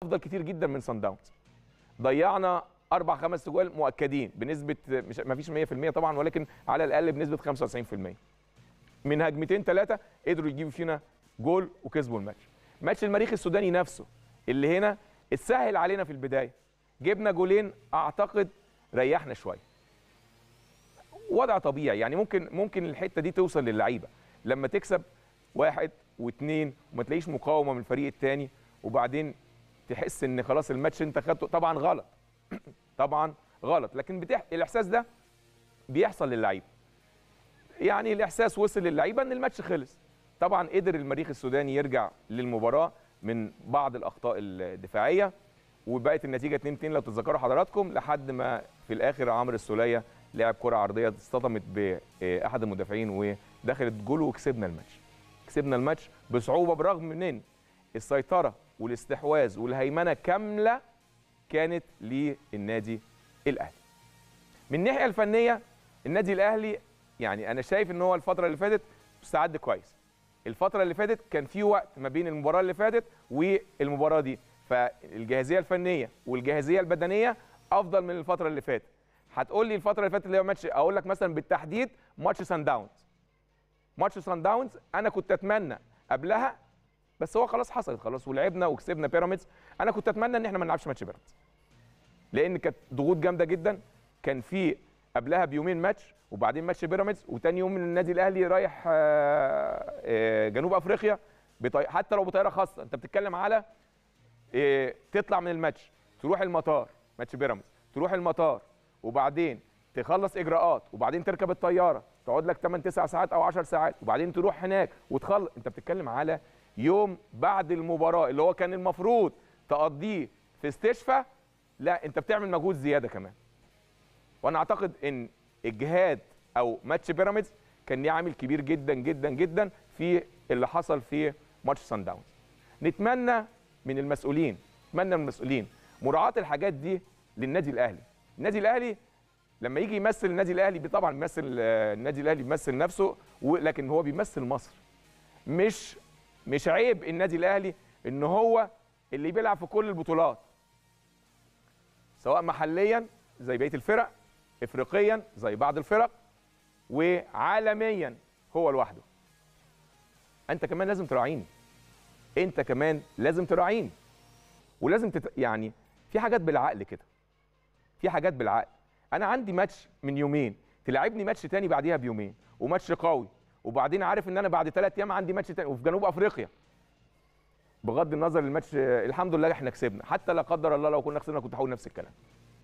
افضل كتير جدا من سان داونز ضيعنا اربع خمس جوال مؤكدين بنسبه مش ما فيش 100% طبعا ولكن على الاقل بنسبه 95% من هجمتين ثلاثه قدروا يجيبوا فينا جول وكسبوا الماتش ماتش المريخ السوداني نفسه اللي هنا اتسهل علينا في البدايه جبنا جولين اعتقد ريحنا شويه وضع طبيعي يعني ممكن ممكن الحته دي توصل للعيبه لما تكسب واحد واثنين وما تلاقيش مقاومه من الفريق الثاني وبعدين تحس ان خلاص الماتش انت خدته طبعا غلط طبعا غلط لكن بتح... الاحساس ده بيحصل للعيبه يعني الاحساس وصل للعيبه ان الماتش خلص طبعا قدر المريخ السوداني يرجع للمباراه من بعض الاخطاء الدفاعيه وبقت النتيجه 2 2 لو تتذكروا حضراتكم لحد ما في الاخر عمرو السوليه لعب كره عرضيه اصطدمت باحد المدافعين ودخلت جول وكسبنا الماتش كسبنا الماتش بصعوبه برغم من السيطره والاستحواذ والهيمنه كامله كانت للنادي الاهلي من الناحيه الفنيه النادي الاهلي يعني انا شايف ان هو الفتره اللي فاتت مستعد كويس الفتره اللي فاتت كان في وقت ما بين المباراه اللي فاتت والمباراه دي فالجاهزيه الفنيه والجاهزيه البدنيه افضل من الفتره اللي فاتت هتقول لي الفتره اللي فاتت اللي هو ماتش اقول لك مثلا بالتحديد ماتش سان داونز ماتش سان داونز انا كنت اتمنى قبلها بس هو خلاص حصلت خلاص ولعبنا وكسبنا بيراميدز انا كنت اتمنى ان احنا ما نلعبش ماتش بيراميدز لان كانت ضغوط جامده جدا كان في قبلها بيومين ماتش وبعدين ماتش بيراميدز وتاني يوم من النادي الاهلي رايح جنوب افريقيا حتى لو بطياره خاصه انت بتتكلم على تطلع من الماتش تروح المطار ماتش بيراميدز تروح المطار وبعدين تخلص اجراءات وبعدين تركب الطياره تقعد لك 8 9 ساعات او 10 ساعات وبعدين تروح هناك وتخلص انت بتتكلم على يوم بعد المباراه اللي هو كان المفروض تقضيه في استشفاء لا انت بتعمل مجهود زياده كمان وانا اعتقد ان اجهاد او ماتش بيراميدز كان ليه عامل كبير جدا جدا جدا في اللي حصل في ماتش سان داونز نتمنى من المسؤولين نتمنى من المسؤولين مراعاه الحاجات دي للنادي الاهلي النادي الاهلي لما يجي يمثل النادي الاهلي طبعا بيمثل النادي الاهلي بيمثل نفسه لكن هو بيمثل مصر مش مش عيب النادي الاهلي ان هو اللي بيلعب في كل البطولات سواء محليا زي بقيه الفرق افريقيا زي بعض الفرق وعالميا هو لوحده انت كمان لازم تراعيني انت كمان لازم تراعيني ولازم تت... يعني في حاجات بالعقل كده في حاجات بالعقل انا عندي ماتش من يومين تلعبني ماتش تاني بعديها بيومين وماتش قوي وبعدين عارف ان انا بعد ثلاث ايام عندي ماتش تاني وفي جنوب افريقيا بغض النظر الماتش الحمد لله احنا كسبنا حتى لا قدر الله لو كنا خسرنا كنت هقول نفس الكلام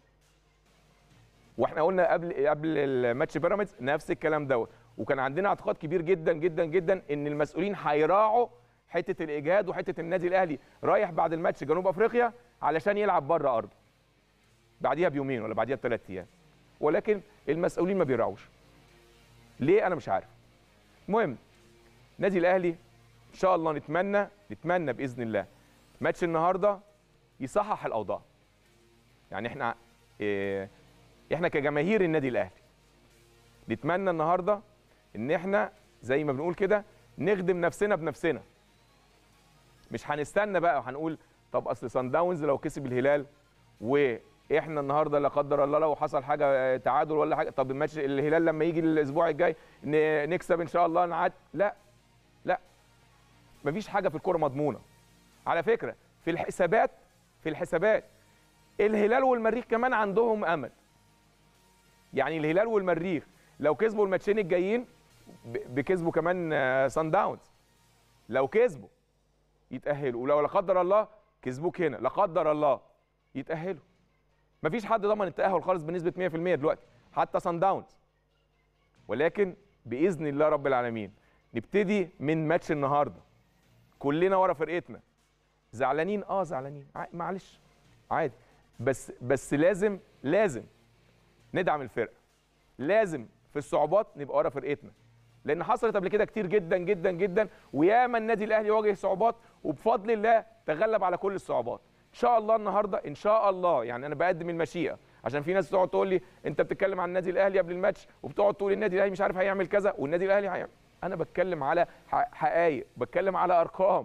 واحنا قلنا قبل قبل الماتش بيراميدز نفس الكلام دوت وكان عندنا اعتقاد كبير جدا جدا جدا ان المسؤولين هيراعوا حته الاجهاد وحته النادي الاهلي رايح بعد الماتش جنوب افريقيا علشان يلعب بره ارضه بعديها بيومين ولا بعديها بثلاث ايام ولكن المسؤولين ما بيراعوش ليه انا مش عارف المهم نادي الاهلي ان شاء الله نتمنى نتمنى باذن الله ماتش النهارده يصحح الاوضاع يعني احنا إيه احنا كجماهير النادي الاهلي نتمنى النهارده ان احنا زي ما بنقول كده نخدم نفسنا بنفسنا مش هنستنى بقى وهنقول طب اصل سان داونز لو كسب الهلال واحنا النهارده لا قدر الله لو حصل حاجه تعادل ولا حاجه طب الماتش الهلال لما يجي الاسبوع الجاي نكسب ان شاء الله نعد لا لا مفيش حاجه في الكوره مضمونه على فكره في الحسابات في الحسابات الهلال والمريخ كمان عندهم امل يعني الهلال والمريخ لو كسبوا الماتشين الجايين بكسبوا كمان سان داونز لو كسبوا يتاهلوا ولو لا قدر الله كسبوك هنا لا قدر الله يتاهلوا مفيش حد ضمن التاهل خالص بنسبه 100% دلوقتي حتى سان داونز ولكن باذن الله رب العالمين نبتدي من ماتش النهارده كلنا ورا فرقتنا زعلانين اه زعلانين معلش عادي بس بس لازم لازم ندعم الفرقه لازم في الصعوبات نبقى ورا فرقتنا لان حصلت قبل كده كتير جدا جدا جدا وياما النادي الاهلي واجه صعوبات وبفضل الله تغلب على كل الصعوبات ان شاء الله النهارده ان شاء الله يعني انا بقدم المشيئه عشان في ناس تقعد تقول لي انت بتتكلم عن النادي الاهلي قبل الماتش وبتقعد تقول النادي الاهلي مش عارف هيعمل كذا والنادي الاهلي هيعمل انا بتكلم على حقائق بتكلم على ارقام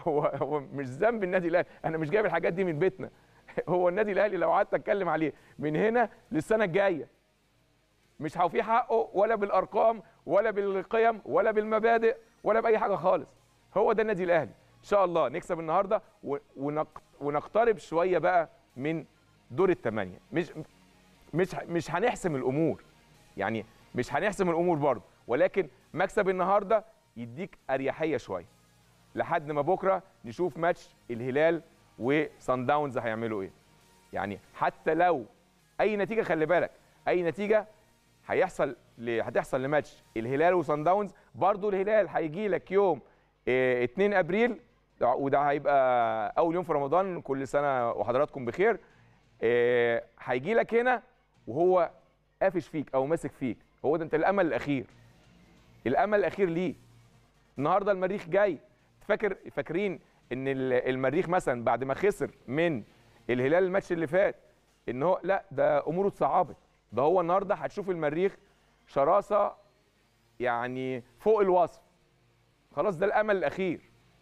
هو هو مش ذنب النادي الاهلي انا مش جايب الحاجات دي من بيتنا هو النادي الاهلي لو قعدت اتكلم عليه من هنا للسنه الجايه مش هوفيه حقه ولا بالارقام ولا بالقيم ولا بالمبادئ ولا باي حاجه خالص هو ده النادي الاهلي ان شاء الله نكسب النهارده و- ونق- ونقترب شويه بقى من دور الثمانيه مش مش مش هنحسم الامور يعني مش هنحسم الامور برضه ولكن مكسب النهارده يديك اريحيه شويه لحد ما بكره نشوف ماتش الهلال وصن داونز هيعملوا ايه يعني حتى لو اي نتيجه خلي بالك اي نتيجه هيحصل ل... هتحصل لماتش الهلال وصن داونز برضه الهلال هيجي لك يوم اه 2 ابريل وده هيبقى اول يوم في رمضان كل سنه وحضراتكم بخير اه هيجي لك هنا وهو قافش فيك او ماسك فيك هو ده انت الامل الاخير الامل الاخير ليه النهارده المريخ جاي فاكر فاكرين ان ال- المريخ مثلا بعد ما خسر من الهلال الماتش اللي فات ان هو لا ده اموره اتصعبت ده هو النهارده هتشوف المريخ شراسه يعني فوق الوصف خلاص ده الامل الاخير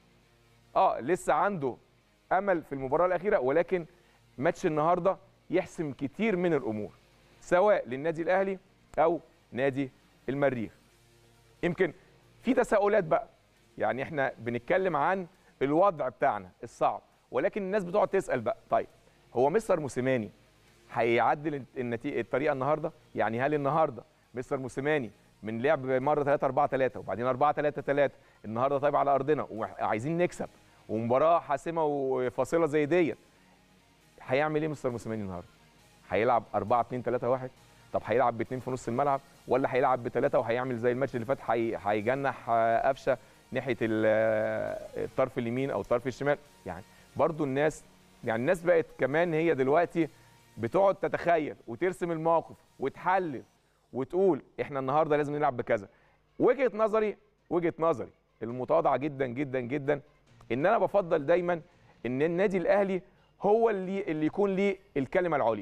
اه لسه عنده امل في المباراه الاخيره ولكن ماتش النهارده يحسم كتير من الامور سواء للنادي الاهلي او نادي المريخ يمكن في تساؤلات بقى يعني احنا بنتكلم عن الوضع بتاعنا الصعب ولكن الناس بتقعد تسال بقى طيب هو مستر موسيماني هيعدل النتيجه الطريقه النهارده يعني هل النهارده مستر موسيماني من لعب مره 3 4 3 وبعدين 4 3 3 النهارده طيب على ارضنا وعايزين نكسب ومباراه حاسمه وفاصله زي ديت هيعمل ايه مستر موسيماني النهارده هيلعب 4 2 3 1 طب هيلعب باثنين في نص الملعب ولا هيلعب بثلاثه وهيعمل زي الماتش اللي فات هي- هيجنح آه، قفشه ناحيه ال- آه، الطرف اليمين او الطرف الشمال يعني برضو الناس يعني الناس بقت كمان هي دلوقتي بتقعد تتخيل وترسم الموقف وتحلل وتقول احنا النهارده لازم نلعب بكذا وجهه نظري وجهه نظري المتواضعه جدا جدا جدا ان انا بفضل دايما ان النادي الاهلي هو اللي اللي يكون ليه الكلمه العليا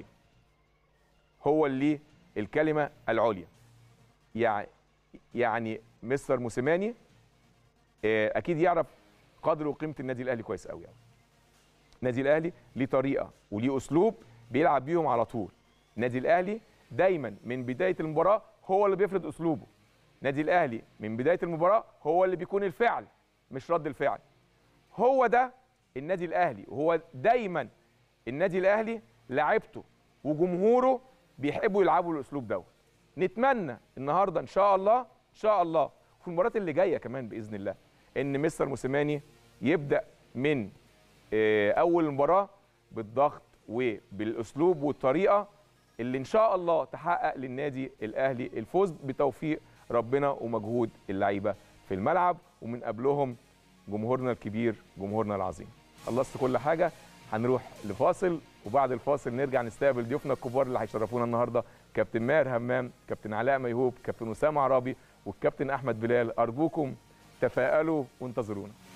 هو اللي الكلمه العليا يعني يعني مستر موسيماني آه، اكيد يعرف قدر وقيمه النادي الاهلي كويس قوي قوي النادي الاهلي ليه طريقه وليه اسلوب بيلعب بيهم على طول النادي الاهلي دايما من بدايه المباراه هو اللي بيفرض اسلوبه النادي الاهلي من بدايه المباراه هو اللي بيكون الفعل مش رد الفعل هو ده النادي الاهلي وهو دايما النادي الاهلي لعيبته وجمهوره بيحبوا يلعبوا الاسلوب دوت نتمنى النهارده ان شاء الله ان شاء الله في المباريات اللي جايه كمان باذن الله ان مستر موسيماني يبدا من آه، اول المباراه بالضغط وبالاسلوب والطريقه اللي ان شاء الله تحقق للنادي الاهلي الفوز بتوفيق ربنا ومجهود اللعيبه في الملعب ومن قبلهم جمهورنا الكبير جمهورنا العظيم خلصت كل حاجه هنروح لفاصل وبعد الفاصل نرجع نستقبل ضيوفنا الكبار اللي هيشرفونا النهارده كابتن ماهر همام كابتن علاء ميهوب كابتن اسامه عرابي والكابتن احمد بلال ارجوكم تفائلوا وانتظرونا